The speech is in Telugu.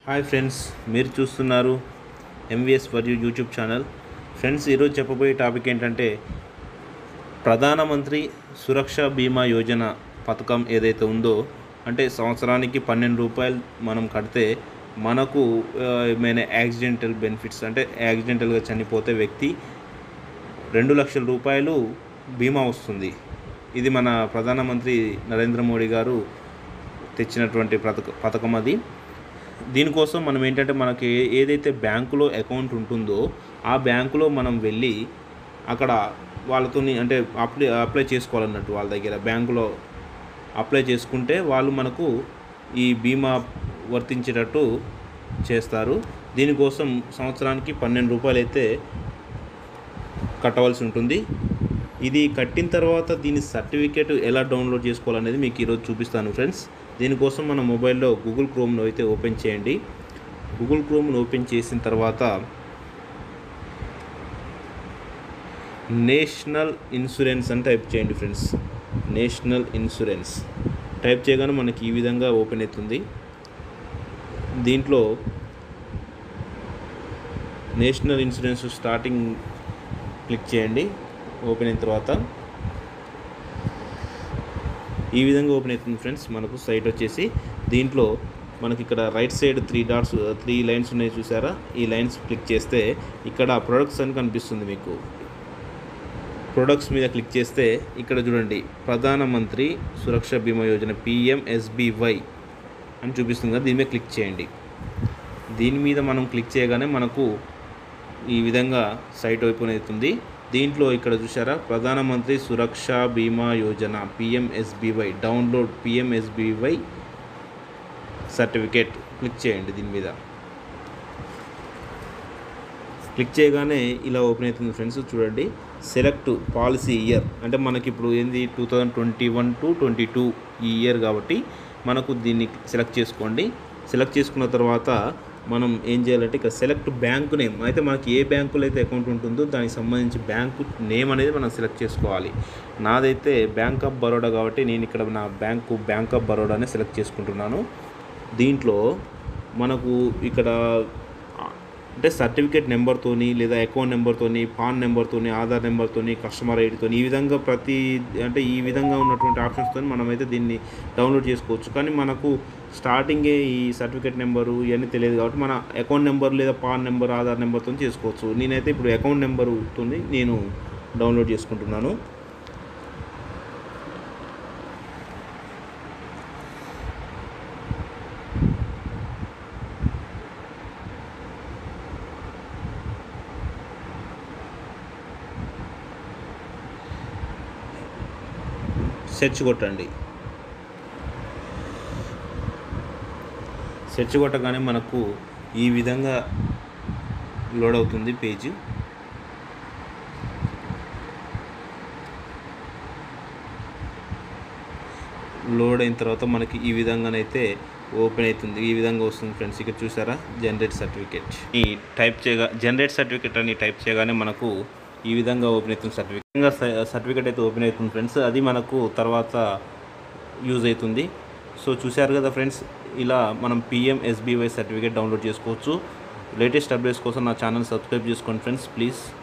హాయ్ ఫ్రెండ్స్ మీరు చూస్తున్నారు ఎంవిఎస్ మరియు యూట్యూబ్ ఛానల్ ఫ్రెండ్స్ ఈరోజు చెప్పబోయే టాపిక్ ఏంటంటే ప్రధానమంత్రి సురక్ష బీమా యోజన పథకం ఏదైతే ఉందో అంటే సంవత్సరానికి పన్నెండు రూపాయలు మనం కడితే మనకు ఆ, ఏమైనా యాక్సిడెంటల్ బెనిఫిట్స్ అంటే యాక్సిడెంటల్గా చనిపోతే వ్యక్తి రెండు లక్షల రూపాయలు బీమా వస్తుంది ఇది మన ప్రధానమంత్రి నరేంద్ర మోడీ గారు తెచ్చినటువంటి పథక పథకం అది దీనికోసం మనం ఏంటంటే మనకి ఏ- ఏదైతే బ్యాంకులో అకౌంట్ ఉంటుందో ఆ బ్యాంకులో మనం వెళ్ళి అక్కడ వాళ్ళతోని అంటే అప్లై అప్లై చేసుకోవాలన్నట్టు వాళ్ళ దగ్గర బ్యాంకులో అప్లై చేసుకుంటే వాళ్ళు మనకు ఈ బీమా వర్తించేటట్టు చేస్తారు దీనికోసం సంవత్సరానికి పన్నెండు రూపాయలు అయితే కట్టవలసి ఉంటుంది ఇది కట్టిన తర్వాత దీని సర్టిఫికేట్ ఎలా డౌన్లోడ్ చేసుకోవాలనేది మీకు ఈరోజు చూపిస్తాను ఫ్రెండ్స్ దీనికోసం మన మొబైల్లో గూగుల్ క్రోమ్ను అయితే ఓపెన్ చేయండి గూగుల్ క్రోమ్ను ఓపెన్ చేసిన తర్వాత నేషనల్ ఇన్సూరెన్స్ అని టైప్ చేయండి ఫ్రెండ్స్ నేషనల్ ఇన్సూరెన్స్ టైప్ చేయగానే మనకి ఈ విధంగా ఓపెన్ అవుతుంది దీంట్లో నేషనల్ ఇన్సూరెన్స్ స్టార్టింగ్ క్లిక్ చేయండి ఓపెన్ అయిన తర్వాత ఈ విధంగా ఓపెన్ అవుతుంది ఫ్రెండ్స్ మనకు సైట్ వచ్చేసి దీంట్లో మనకి ఇక్కడ right side three dots three lines ఉన్నాయి చూసారా ఈ లైన్స్ క్లిక్ చేస్తే ఇక్కడ ప్రొడక్ట్స్ అని కనిపిస్తుంది మీకు ప్రొడక్ట్స్ మీద క్లిక్ చేస్తే ఇక్కడ చూడండి ప్రధానమంత్రి సురక్ష బీమా యోజన పిఎంఎస్బివై అని చూపిస్తుంది కదా దీని మీద క్లిక్ చేయండి దీని మీద మనం క్లిక్ చేయగానే మనకు ఈ విధంగా సైట్ ఓపెన్ అవుతుంది దీంట్లో ఇక్కడ చూసారా Pradhanmantri Suraksha Bima Yojana PMSBY download PMSBY certificate click చేయండి దీని మీద క్లిక్ చేయగానే ఇలా ఓపెన్ అవుతుంది ఫ్రెండ్స్ చూడండి సెలెక్ట్ పాలసీ ఇయర్ అంటే మనకి ఇప్పుడు ఏంది two thousand twenty one to twenty two ఈ ఇయర్ కాబట్టి మనకు దీన్ని సెలెక్ట్ చేసుకోండి సెలెక్ట్ చేసుకున్న తర్వాత మనం ఏం చేయాలంటే ఇక్కడ సెలెక్ట్ బ్యాంక్ నేమ్ అయితే మనకి ఏ బ్యాంకులో అయితే అకౌంట్ ఉంటుందో దానికి సంబంధించి బ్యాంకు నేమ్ అనేది మనం సెలెక్ట్ చేసుకోవాలి నాదైతే బ్యాంక్ ఆఫ్ బరోడా కాబట్టి నేను ఇక్కడ నా బ్యాంకు బ్యాంక్ ఆఫ్ బరోడానే సెలెక్ట్ చేసుకుంటున్నాను దీంట్లో మనకు ఇక్కడ అంటే సర్టిఫికేట్ నెంబర్తోని లేదా అకౌంట్ నెంబర్తోని పాన్ నెంబర్తోని ఆధార్ నెంబర్తోని కస్టమర్ ఐడితోని ఈ విధంగా ప్రతి అంటే ఈ విధంగా ఉన్నటువంటి ఆప్షన్స్తో మనమైతే దీన్ని డౌన్లోడ్ చేసుకోవచ్చు కానీ మనకు స్టార్టింగే ఈ సర్టిఫికేట్ నెంబరు ఇవన్నీ తెలియదు కాబట్టి మన అకౌంట్ నెంబర్ లేదా పాన్ నెంబర్ ఆధార్ నెంబర్తో చేసుకోవచ్చు నేనైతే ఇప్పుడు అకౌంట్ నెంబర్తో నేను డౌన్లోడ్ చేసుకుంటున్నాను సెర్చ్ కొట్టండి సెర్చ్ కొట్టగానే మనకు ఈ విధంగా లోడ్ అవుతుంది పేజ్ లోడ్ అయిన తర్వాత మనకి ఈ విధంగానైతే ఓపెన్ అవుతుంది ఈ విధంగా వస్తుంది ఫ్రెండ్స్ ఇక్కడ చూసారా జనరేట్ సర్టిఫికేట్ ఈ టైప్ చేయగా జనరేట్ సర్టిఫికేట్ అని టైప్ చేయగానే మనకు ఈ విధంగా ఓపెన్ అవుతుంది సర్టిఫికేట్ సర్టిఫికేట్ అయితే ఓపెన్ అవుతుంది ఫ్రెండ్స్ అది మనకు తర్వాత యూజ్ అవుతుంది సో చూశారు కదా ఫ్రెండ్స్ ఇలా మనం పిఎం ఎస్బీవై సర్టిఫికేట్ డౌన్లోడ్ చేసుకోవచ్చు లేటెస్ట్ అప్డేట్స్ కోసం నా ఛానల్ సబ్స్క్రైబ్ చేసుకోండి ఫ్రెండ్స్ ప్లీజ్